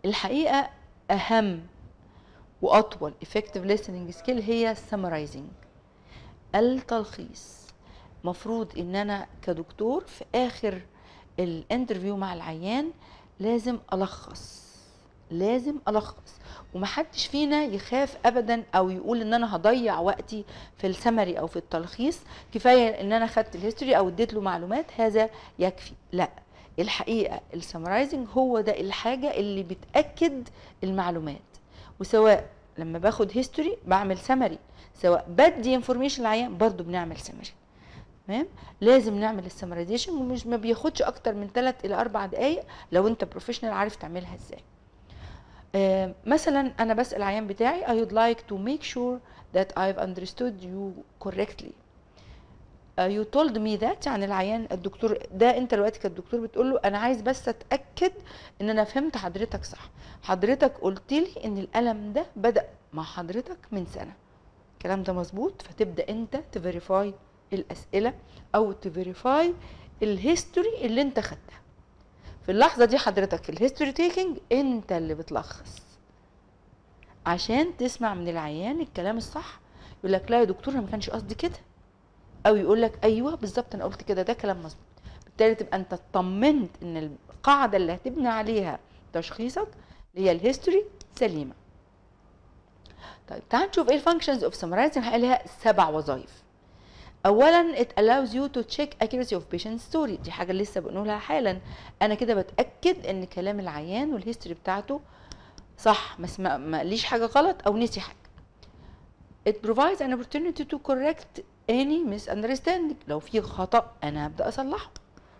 الحقيقه اهم واطول effective listening skill هي summarizing التلخيص مفروض ان انا كدكتور في اخر الانترفيو مع العيان لازم الخص لازم الخص ومحدش فينا يخاف ابدا او يقول ان انا هضيع وقتي في السمري او في التلخيص كفايه ان انا خدت الهيستوري او اديت له معلومات هذا يكفي لا الحقيقه السمرايزنج هو ده الحاجه اللي بتاكد المعلومات وسواء لما باخد هيستوري بعمل سمري سواء بدي انفورميشن للعيان برضو بنعمل سمري تمام لازم نعمل السمرايزيشن ومش ما بياخدش اكتر من 3 الى 4 دقائق لو انت بروفيشنال عارف تعملها ازاي آه مثلا انا بسال العيان بتاعي I would like to make sure that I've understood you correctly uh, you told me that يعني العيان الدكتور ده انت دلوقتي كدكتور بتقول له انا عايز بس اتاكد ان انا فهمت حضرتك صح حضرتك قلت لي ان الالم ده بدا مع حضرتك من سنه الكلام ده مظبوط فتبدا انت تفيريفاي الاسئله او تفيريفاي الهيستوري اللي انت خدتها في اللحظه دي حضرتك في الهيستوري تيكينج انت اللي بتلخص عشان تسمع من العيان الكلام الصح يقول لك لا يا دكتور انا ما كانش قصدي كده او يقول لك ايوه بالظبط انا قلت كده ده كلام مظبوط بالتالي تبقى انت اطمنت ان القاعده اللي هتبني عليها تشخيصك اللي هي الهيستوري سليمه طيب تعال نشوف ايه الفانكشنز اوف سمرايزنج هيبقى لها سبع وظائف اولا it allows you to check accuracy of patient story دي حاجه لسه بنقولها حالا انا كده بتاكد ان كلام العيان والهيستوري بتاعته صح ما ما قاليش حاجه غلط او نسي حاجه it provides an opportunity to correct any misunderstanding لو في خطا انا هبدا اصلحه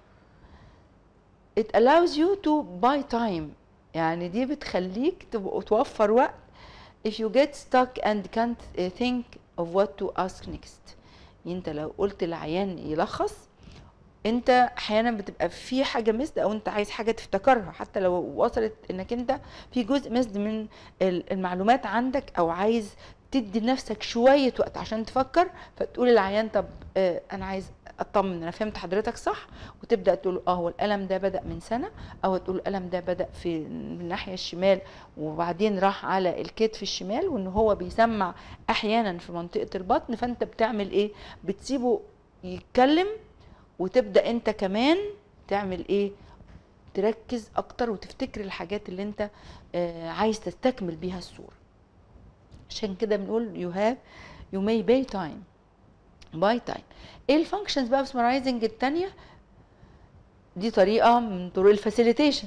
it allows you to buy time يعني دي بتخليك تبقى توفر وقت if you get stuck and can't think of what to ask next انت لو قلت للعيان يلخص انت احيانا بتبقى في حاجه مسد او انت عايز حاجه تفتكرها حتى لو وصلت انك انت في جزء مسد من المعلومات عندك او عايز تدي لنفسك شويه وقت عشان تفكر فتقول للعيان طب اه انا عايز اطمن انا فهمت حضرتك صح وتبدا تقول اه هو الالم ده بدا من سنه او تقول الالم ده بدا في الناحيه الشمال وبعدين راح على الكتف الشمال وان هو بيسمع احيانا في منطقه البطن فانت بتعمل ايه بتسيبه يتكلم وتبدا انت كمان تعمل ايه تركز اكتر وتفتكر الحاجات اللي انت آه عايز تستكمل بيها الصوره عشان كده بنقول you have you may pay time باي تايم ايه الفانكشنز بقى في سمرايزنج التانية دي طريقة من طرق الفاسيليتيشن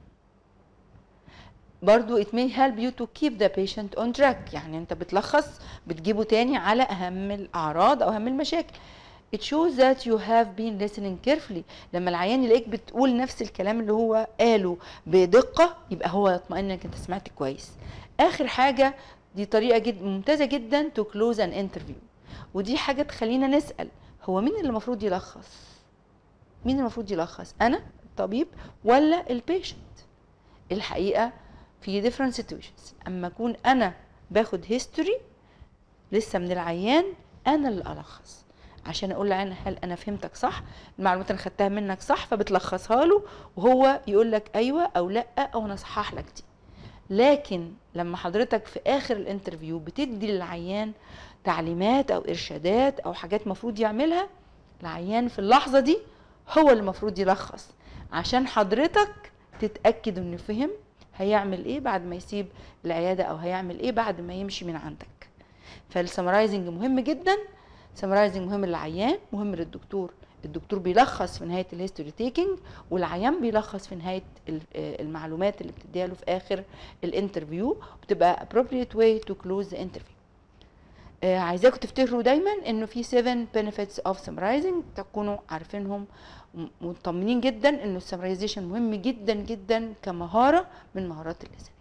برضو it may help you to keep the patient on track يعني انت بتلخص بتجيبه تاني على اهم الاعراض او اهم المشاكل it shows that you have been listening carefully لما العيان يلاقيك بتقول نفس الكلام اللي هو قاله بدقة يبقى هو يطمئن انك انت سمعت كويس اخر حاجة دي طريقة جد ممتازة جدا to close an interview ودي حاجة تخلينا نسأل هو مين اللي المفروض يلخص مين المفروض يلخص انا الطبيب ولا البيشنت الحقيقة في different situations اما اكون انا باخد هيستوري لسه من العيان انا اللي الخص عشان اقول له هل انا فهمتك صح المعلومات اللي خدتها منك صح فبتلخصها له وهو يقول لك ايوه او لا او انا اصحح لك دي لكن لما حضرتك في اخر الانترفيو بتدي للعيان تعليمات او ارشادات او حاجات مفروض يعملها العيان في اللحظه دي هو اللي المفروض يلخص عشان حضرتك تتاكد انه فهم هيعمل ايه بعد ما يسيب العياده او هيعمل ايه بعد ما يمشي من عندك فالسمرايزنج مهم جدا سمرايزنج مهم للعيان مهم للدكتور الدكتور بيلخص في نهايه الهيستوري تيكينج والعيان بيلخص في نهايه المعلومات اللي بتديها له في اخر الانترفيو بتبقى appropriate way to close the interview آه عايزاكم تفتكروا دايما انه في 7 benefits of summarizing تكونوا عارفينهم مطمنين جدا انه السمرايزيشن مهم جدا جدا كمهاره من مهارات اللسان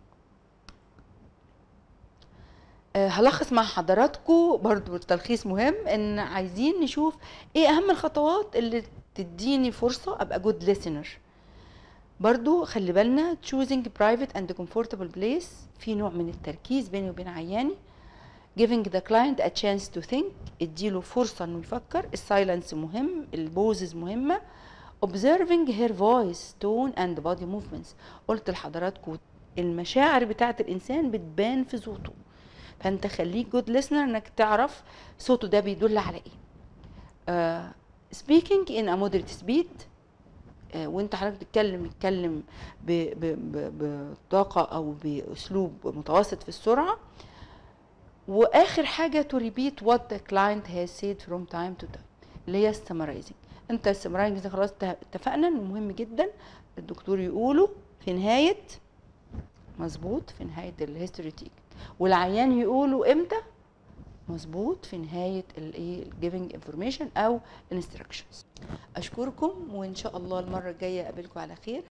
آه هلخص مع حضراتكم برضو التلخيص مهم ان عايزين نشوف ايه اهم الخطوات اللي تديني فرصه ابقى جود listener برضو خلي بالنا choosing private and comfortable place في نوع من التركيز بيني وبين عياني giving the client a chance to think اديله فرصة انه يفكر السايلنس مهم البوزز مهمة observing her voice tone and body movements قلت لحضراتكم المشاعر بتاعه الانسان بتبان في صوته فانت خليك جود listener انك تعرف صوته ده بيدل على ايه آه speaking in a moderate speed آه، وانت حضرتك بتتكلم اتكلم ب- ب- ب- بطاقه او باسلوب متوسط في السرعه واخر حاجه to repeat what the client has said from time to time اللي هي السمرايزنج انت السمرايزنج ده خلاص اتفق- اتفقنا انه مهم جدا الدكتور يقوله في نهايه مظبوط في نهايه الهيستوري تيك والعيان يقوله امتى مظبوط في نهايه الايه giving information او instructions اشكركم وان شاء الله المره الجايه اقابلكم على خير